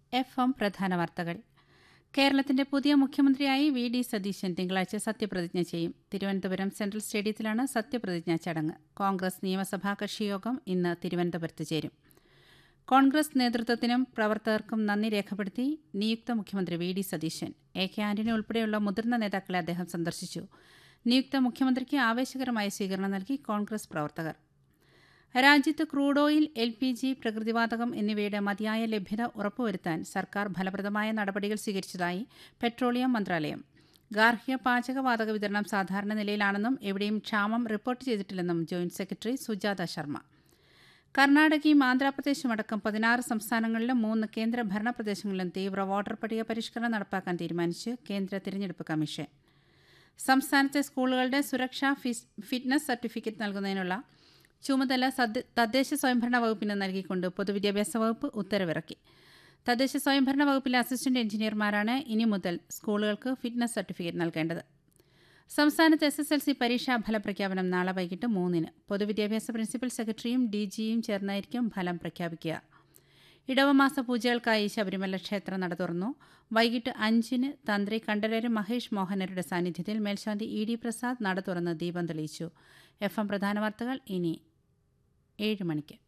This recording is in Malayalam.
എഫ് എം പ്രധാന വാർത്തകൾ കേരളത്തിന്റെ പുതിയ മുഖ്യമന്ത്രിയായി വി ഡി സതീശൻ തിങ്കളാഴ്ച സത്യപ്രതിജ്ഞ ചെയ്യും തിരുവനന്തപുരം സെൻട്രൽ സ്റ്റേഡിയത്തിലാണ് സത്യപ്രതിജ്ഞാ ചടങ്ങ് കോൺഗ്രസ് നിയമസഭാ കക്ഷിയോഗം ഇന്ന് തിരുവനന്തപുരത്ത് ചേരും കോൺഗ്രസ് നേതൃത്വത്തിനും പ്രവർത്തകർക്കും നന്ദി രേഖപ്പെടുത്തി നിയുക്ത മുഖ്യമന്ത്രി V D Satheesan A K Antony ഉൾപ്പെടെയുള്ള മുതിർന്ന നേതാക്കളെ അദ്ദേഹം സന്ദർശിച്ചു നിയുക്ത മുഖ്യമന്ത്രിക്ക് ആവേശകരമായ സ്വീകരണം നൽകി കോൺഗ്രസ് പ്രവർത്തകർ രാജ്യത്ത് crude oil L P G പ്രകൃതിവാതകം എന്നിവയുടെ മതിയായ ലഭ്യത ഉറപ്പുവരുത്താൻ സർക്കാർ ഫലപ്രദമായ നടപടികൾ സ്വീകരിച്ചതായി പെട്രോളിയം മന്ത്രാലയം ഗാർഹിക പാചകവാതക വിതരണം സാധാരണ നിലയിലാണെന്നും എവിടെയും ക്ഷാമം റിപ്പോർട്ട് ചെയ്തിട്ടില്ലെന്നും ജോയിന്റ് സെക്രട്ടറി സുജാത ശർമ്മ കർണാടകയും ആന്ധ്രാപ്രദേശും അടക്കം പതിനാറ് സംസ്ഥാനങ്ങളിലും മൂന്ന് കേന്ദ്ര ഭരണ പ്രദേശങ്ങളിലും തീവ്ര വോട്ടർ പട്ടിക പരിഷ്കരണം നടപ്പാക്കാൻ തീരുമാനിച്ച് കേന്ദ്ര തിരഞ്ഞെടുപ്പ് കമ്മീഷൻ സംസ്ഥാനത്തെ സ്കൂളുകളുടെ സുരക്ഷാ ഫിറ്റ്നസ് സർട്ടിഫിക്കറ്റ് നൽകുന്നതിനുള്ള ചുമതല തദ്ദേശ സ്വയംഭരണ വകുപ്പിന് നൽകിക്കൊണ്ട് പൊതുവിദ്യാഭ്യാസ വകുപ്പ് ഉത്തരവിറക്കി തദ്ദേശ സ്വയംഭരണ വകുപ്പിലെ അസിസ്റ്റന്റ് എഞ്ചിനീയർമാരാണ് ഇനി മുതൽ സ്കൂളുകൾക്ക് ഫിറ്റ്നസ് സർട്ടിഫിക്കറ്റ് നൽകേണ്ടത് സംസ്ഥാനത്ത് എസ് എസ് എൽ സി പരീക്ഷാ ഫലപ്രഖ്യാപനം നാളെ വൈകിട്ട് മൂന്നിന് പൊതുവിദ്യാഭ്യാസ പ്രിൻസിപ്പൽ സെക്രട്ടറിയും ഡി ജിയും ചേർന്നായിരിക്കും ഫലം പ്രഖ്യാപിക്കുക ഇടവമാസ പൂജകൾക്കായി ശബരിമല ക്ഷേത്രം നട തുറന്നു വൈകിട്ട് അഞ്ചിന് തന്ത്രി കണ്ഠരര് മഹേഷ് മോഹനരുടെ സാന്നിധ്യത്തിൽ മേൽശാന്തി ഇ ഡി പ്രസാദ് നട തുറന്ന് ദീപം തെളിയിച്ചു എഫ് എം പ്രധാന വാർത്തകൾ ഇനി ഏഴ് മണിക്ക്